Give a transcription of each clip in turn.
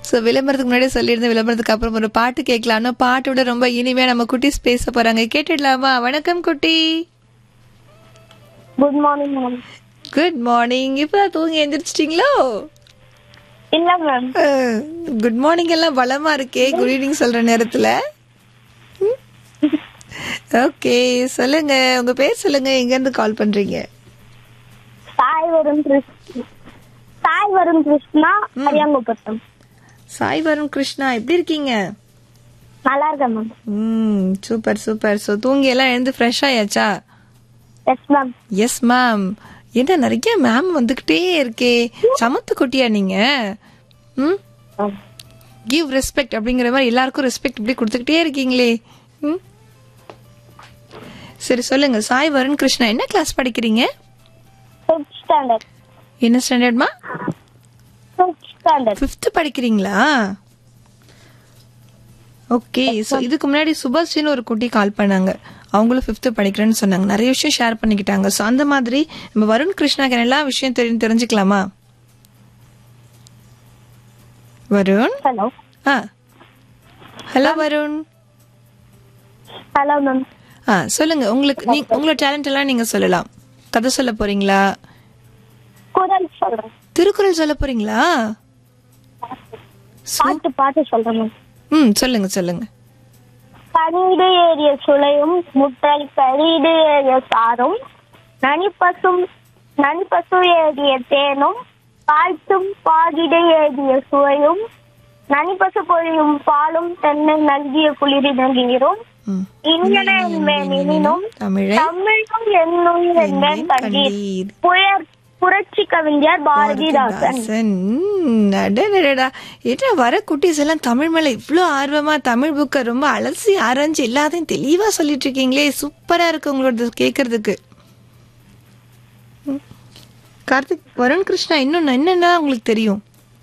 So விளம்பரத்துக்கு முன்னாடி சொல்லியிருந்தேன் விளம்பரத்துக்கு அப்புறம் ஒரு பாட்டு கேட்கலாம்னு பாட்டோட ரொம்ப இனிமையா நம்ம குட்டீஸ் பேச போறாங்க கேட்டுடலாமா வணக்கம் குட்டி good morning ma'am good morning இப்போ தூங்கி எந்திரிச்சிட்டிங்களோ இல்ல மேம் குட் மார்னிங் எல்லாம் பலமா இருக்கே குட் ஈவினிங் சொல்ற நேரத்துல ஓகே சொல்லுங்க உங்க பேர் சொல்லுங்க எங்க இருந்து கால் பண்றீங்க சாய் வரும் கிருஷ்ணா சாய் வரும் கிருஷ்ணா அரியாங்குப்பட்டம் சாய் வருண் கிருஷ்ணா எப்படி இருக்கீங்க நல்லா இருக்கேன் மேம் ம் சூப்பர் சூப்பர் ஸோ தூங்கி எல்லாம் எழுந்து ஃப்ரெஷ் ஆயாச்சா எஸ் மேம் எஸ் மேம் என்ன நிறைய மேம் வந்துகிட்டே இருக்கே சமத்து குட்டியா நீங்க ம் கிவ் ரெஸ்பெக்ட் அப்படிங்கிற மாதிரி எல்லாருக்கும் ரெஸ்பெக்ட் இப்படி கொடுத்துக்கிட்டே இருக்கீங்களே ம் சரி சொல்லுங்க சாய் வருண் கிருஷ்ணா என்ன கிளாஸ் படிக்கிறீங்க ஃபிஃப்த் ஸ்டாண்டர்ட் என்ன ஸ்டாண்டர்ட்மா ஃபிஃப்த் ஸ்டாண்டர்ட் ஃபிஃப்த் படிக்கிறீங்களா ஓகே ஸோ இதுக்கு முன்னாடி சுபாஷின்னு ஒரு குட்டி கால் பண்ணாங்க அவங்களும் ஃபிஃப்த் படிக்கிறேன்னு சொன்னாங்க நிறைய விஷயம் ஷேர் பண்ணிக்கிட்டாங்க ஸோ அந்த மாதிரி நம்ம வருண் கிருஷ்ணாக்கு எல்லா விஷயம் தெரியும் தெரிஞ்சுக்கலாமா வருண் ஹலோ ஆ ஹலோ வருண் ஹலோ மேம் ஆ சொல்லுங்க உங்களுக்கு நீ உங்களோட டேலண்ட் எல்லாம் நீங்க சொல்லலாம் கதை சொல்ல போறீங்களா குரல் சொல்றேன் திருக்குறள் சொல்ல போறீங்களா பாட்டு பாட்டு சொல்றேன் மேம் ம் சொல்லுங்க சொல்லுங்க கனிடு ஏறிய சுளையும் முட்டல் கரிடு ஏறிய சாரும் நனிப்பசும் நனிப்பசு ஏறிய தேனும் காய்ச்சும் பாகிடு ஏறிய சுவையும் நனிப்பசு பொழியும் பாலும் தென்னை நல்கிய குளிரின நீரும் ம் இங்கன என்பேன் எனினும் தமிழை தமிழும் என்னுயிர் என்பேன் கண்டீர் கண்டீர். புயற் புரட்சி கவிஞர் பாரதிதாசன் பாரதிதாசன் ம், அடடடடா. என்ன வர குட்டீஸ் எல்லாம் தமிழ் மேல இவ்ளோ ஆர்வமா தமிழ் புக்கை ரொம்ப அலசி ஆராய்ஞ்சு எல்லாத்தையும் தெளிவா சொல்லிட்டு இருக்கீங்களே சூப்பரா இருக்கு உங்களோட கேக்குறதுக்கு ம். கார்த்திக் வருண் கிருஷ்ணா இன்னும் என்னென்ன உங்களுக்கு தெரியும்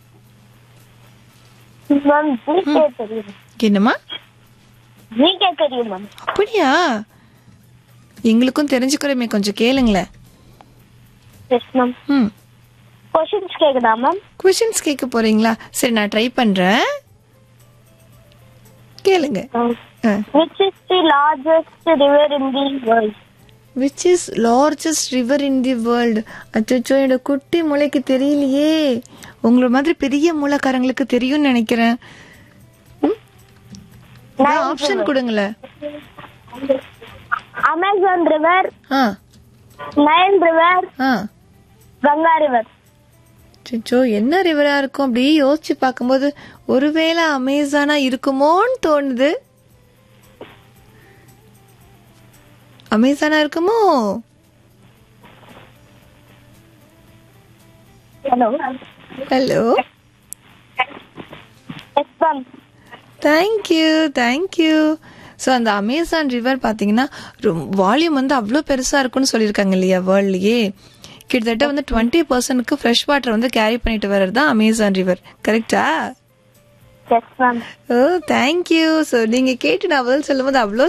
மேம் ஜிகே தெரியும் என்னம்மா ஜிகே தெரியும் மேம் அப்படியா எங்களுக்கும் தெரிஞ்சுக்கிறோமே கொஞ்சம் கேளுங்களேன் எஸ் மேம் ம் கொஷின்ஸ் கேக்குதா மேம் கொஷின்ஸ் கேட்க போறீங்களா சரி நான் ட்ரை பண்றேன் கேளுங்க which is the largest river in the world which is largest river in the world அச்சோ என்னோட குட்டி மூளைக்கு தெரியலையே உங்களோட மாதிரி பெரிய மூளைக்காரங்களுக்கு தெரியும்னு நினைக்கிறேன் ஆப்ஷன் கொடுங்களேன் Amazon river uh Nile river uh Ganga river அச்சோ என்ன ரிவரா இருக்கும் அப்படி யோசிச்சு பார்க்கும்போது ஒருவேளை அமேசானா இருக்குமோன்னு தோணுது அமேசானா இருக்குமோ hello hello yes ma'am thank you thank you so அந்த அமேசான் ரிவர் பார்த்தீங்கன்னா வால்யூம் வந்து அவ்வளோ பெருசாக இருக்கும்னு சொல்லியிருக்காங்க இல்லையா வேர்ல்ட்லயே கிட்டத்தட்ட வந்து டுவெண்ட்டி பர்சன்ட்க்கு ஃப்ரெஷ் வாட்டர் வந்து கேரி பண்ணிட்டு வர்றது தான் அமேசான் ரிவர் கரெக்டா yes ma'am oh thank you so நீங்கள் கேட்டு நான் பதில் சொல்லும்போது அவ்வளோ